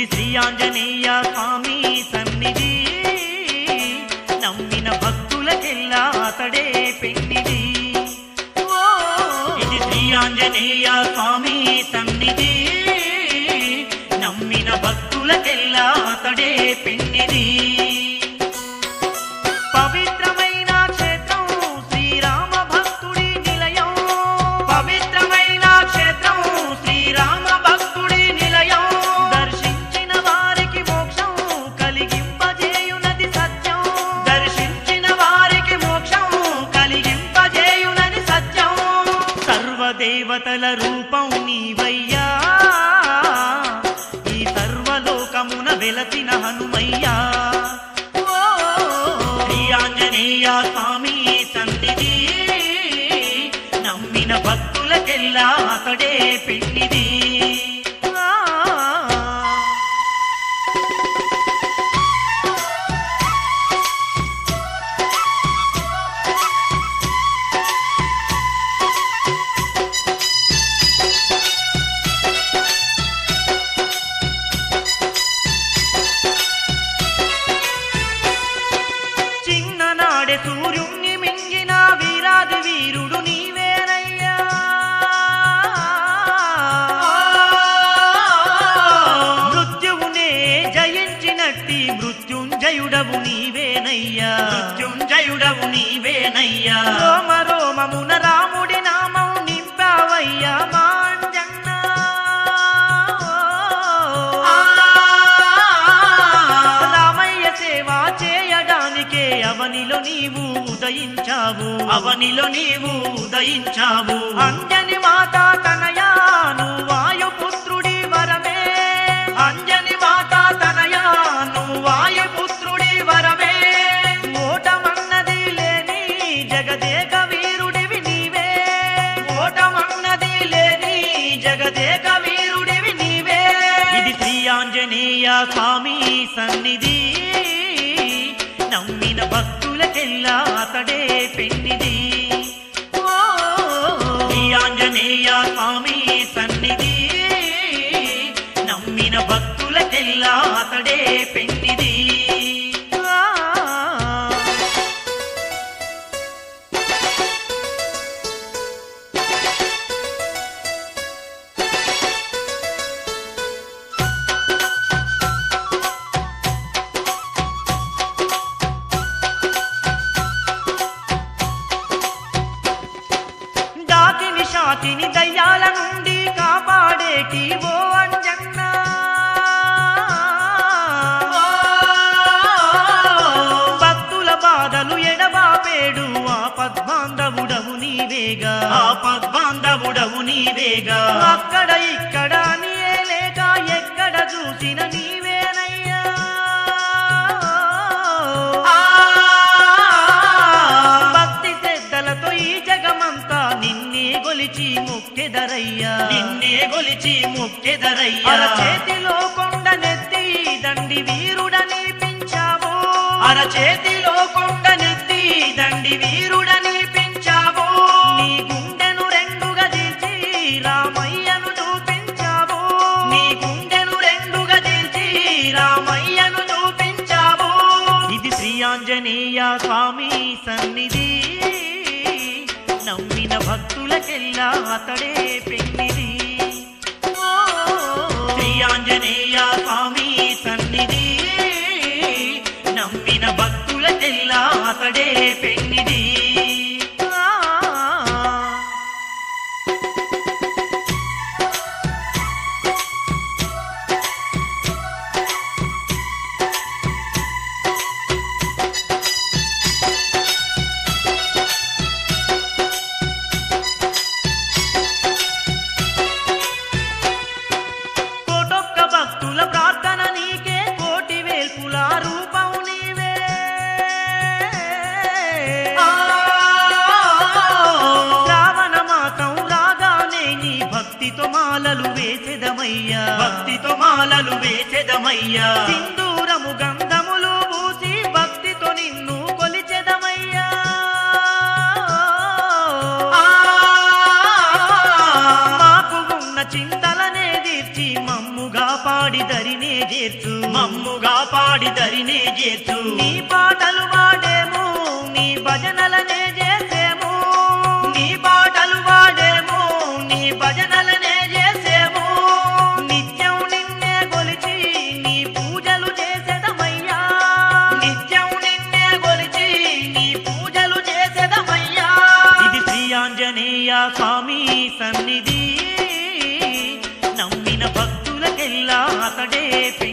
ఇది శ్రీ ఆంజనేయ స్వామి సన్నిధి నమ్మిన భక్తులకెల్లా అతడే పెన్నిది ఓ, ఇది శ్రీ ఆంజనేయ స్వామి సన్నిధి నమ్మిన భక్తులకెల్లా అతడే పెన్నిది పవిత్రమైన క్షేత్రం శ్రీరామ భక్తుడి నిలయం పవిత్రమైన క్షేత్రం శ్రీరామ భక్తుడి నిలయం దర్శించిన వారికి మోక్షం కలిగింపజేయునది సత్యం దర్శించిన వారికి మోక్షం కలిగింపజేయునది సత్యం సర్వదేవతల రూపం నీవయ్యా ఈ సర్వలోకమున వెలసిన హనుమయ్యా ఓ, శ్రీ ఆంజనేయ స్వామి సన్నిధి నమ్మిన భక్తులకెల్లా అతడే పెన్నిది ఆ. చిన్ననాడే సూర్యుణ్ణి మింగిన వీరాది వీరుడు నీవేనయ్యా మృత్యువునే జయించినట్టి మృత్యుంజయుడవు నీవేనయ్యా మృత్యుంజయుడవు నీవేనయ్యా రోమ రోమమున రాముడి నామం నింపావయ్యా మాంజన్నా రామయ్య సేవ చేయడానికే అవనిలో నీవు ఉదయించావు అవనిలో నీవు ఉదయించావు అంజని మాత తనయాను వాయుపుత్రుడి వరమే అంజని మాత తనయాను వాయుపుత్రుడి వరమే ఓటమన్నది లేని జగదేక వీరుడివి నీవే ఓటమన్నది లేని జగదేక వీరుడివి నీవే ఇది శ్రీ ఆంజనేయ స్వామి సన్నిధి నమ్మిన భక్తులకెల్లా అతడే పెన్నిది ఓ, శ్రీ ఆంజనేయ స్వామి సన్నిధి నమ్మిన భక్తులకెల్లా అతడే పెన్నిది ఆ. డాకిని షాకిని దయ్యాల నుండి కాపాడేటి ఓ అంజన్నా భక్తుల బాధలు ఎడబాపేడు ఆ పద్మాంధవుడవు నీవేగా ఆ పద్మాంధవుడవు నీవేగా అక్కడ ఇక్కడ నీయే లేక ఎక్కడ చూసిన నీవేనయ్యా భక్తి శ్రద్ధలతో ఈ జగమంతా నిన్నే గొలిచి ముక్కెదరయ్యా నిన్నే గొలిచి ముక్కెదరయ్యా చేతిలో కొండ నెత్తి దండి వీరుడని పించావు అర చేతిలో కొండ నెత్తి దండి వీరుడని పించావు నీ గుండెను రెండుగా చీల్చి రామయ్యను చూపించావు నీ గుండెను రెండుగా చీల్చి రామయ్యను చూపించావు ఇది శ్రీ ఆంజనేయ స్వామి సన్నిధి నమ్మిన భక్తులకెల్లా అతడే పెన్నిది ఓ, శ్రీ ఆంజనేయ స్వామి సన్నిధి నమ్మిన భక్తులకెల్లా అతడే పెన్నిది ఆ. కోటొక్క భక్తుల ప్రార్థన నీకే కోటి వేల్పుల రూపం నీవే శ్రావణ మాసం రాగానే నీ భక్తితో మాలలు వేసెదమయ్యా భక్తితో మాలలు వేసెదమయ్యా సింధూరము గంధములు పూసి భక్తితో నిన్ను కొలిచెదమయ్యా మాకు ఉన్న చింతలనే తీర్చి మమ్ముగా పాడి దరినే పాడి దరినే చేతు నీ పాటలు వాడేము నీ భజనలనే చేసేము నీ పాటలు వాడేము నీ భజనలనే చేసేము నిత్యం నిన్నే కొలిచి నీ పూజలు చేసేదమయ్యా నిత్యం నిన్నే కొలిచి నీ పూజలు చేసేదమయ్యా ఇది శ్రీ ఆంజనేయ స్వామి సన్నిధి నమ్మిన భక్తులకెల్లా అతడే